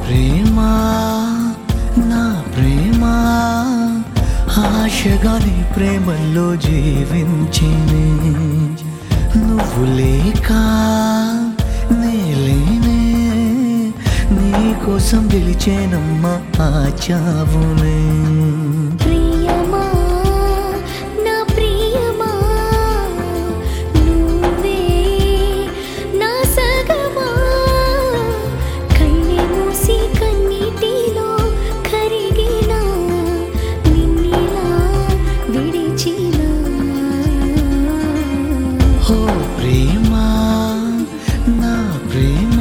ప్రేమ నా ప్రేమ ఆశగా నీ ప్రేమలో జీవించినే నువ్వు లేక నేలేనే నీ కోసం గెలిచేనమ్మా ఆ చావునే ప్రియమా నా ప్రియమా నువ్వే నా సగమా కళ్ళే మూసి కన్నీటిలో కరిగిన నిన్నిలా విడిచిన ఓ ప్రేమ నా ప్రేమ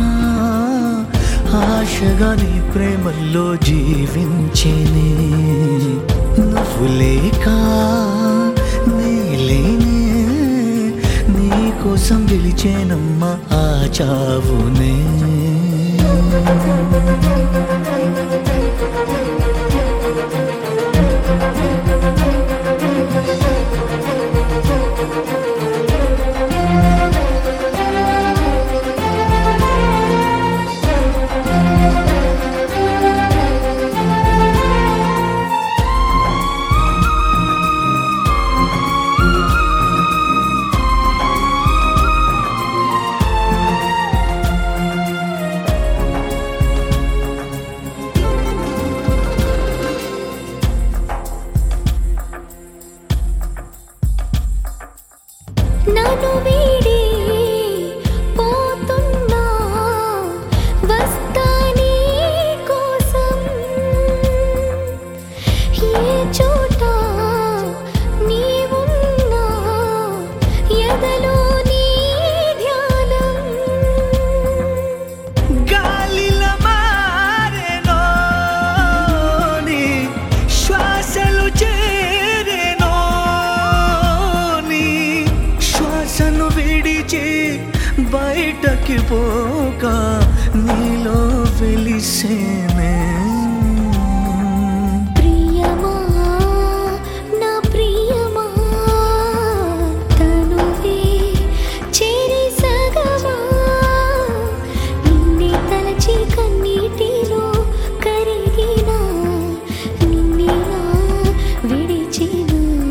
ఆశగా నీ ప్రేమలో జీవించేనే నువ్వు లేక నేలేనే నీ కోసం గెలిచేనమ్మా ఆ చావునే నన్ను వీడి పోతున్నా వస్తా నీ కోసం ఏ చోట నీవున్నా ఎదలో నీ ధ్యానం గాలిల మారెనో నీ శ్వాసలు చేరెనో నీ శ్వాసను విడిచి బయటకి పోక నీలో వెలిసేనే ప్రియమా నా ప్రియమా తనువే చేరి సగమా నిన్నే తలచి కన్నీటిలో కరిగిన నిన్నిలా విడిచిన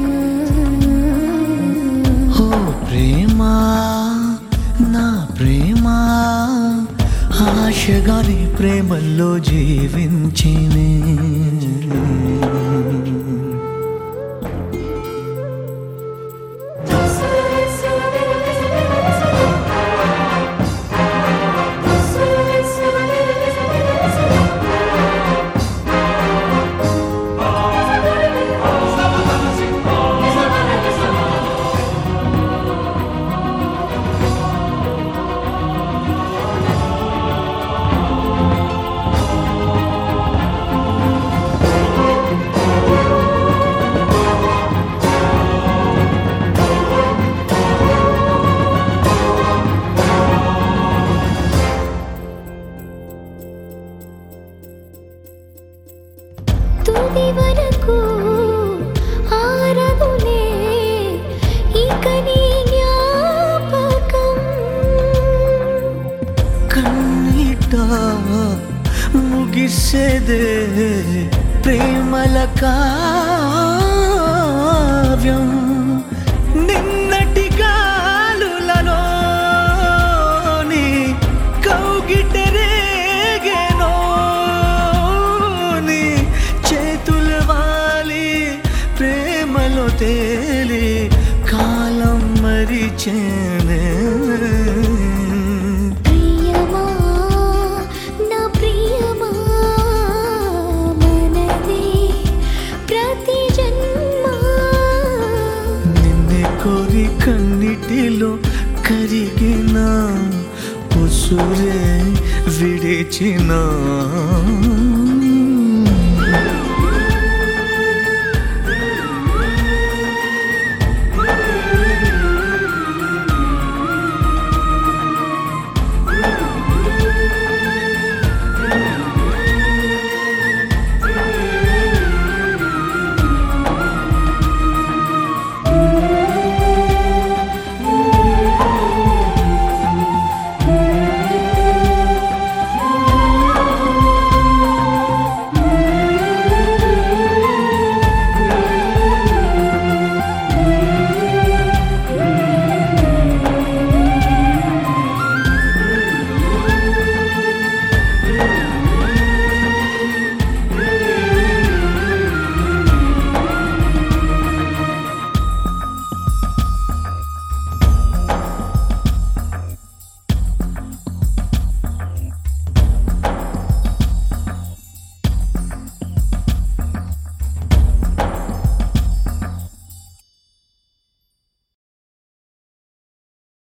ఓ ప్రేమ నా ప్రేమ ఆశగా నీ ప్రేమలో జీవించినే తుది వరకు ఆరదులే ఇక నీ జ్ఞాపకం కన్నీట ముగిసేదే ప్రేమల కావ్యం నిన్నటి గాలులలోని కౌగిటరేగెనో నీ చేతుల వాలి ప్రేమలో తేలి కాలం మరిచేనే ప్రియమా నా ప్రియమా మనదే ప్రతి జన్మ నిన్నే కోరి కన్నిటిలో కరిగిన ఉసురే విడిచిన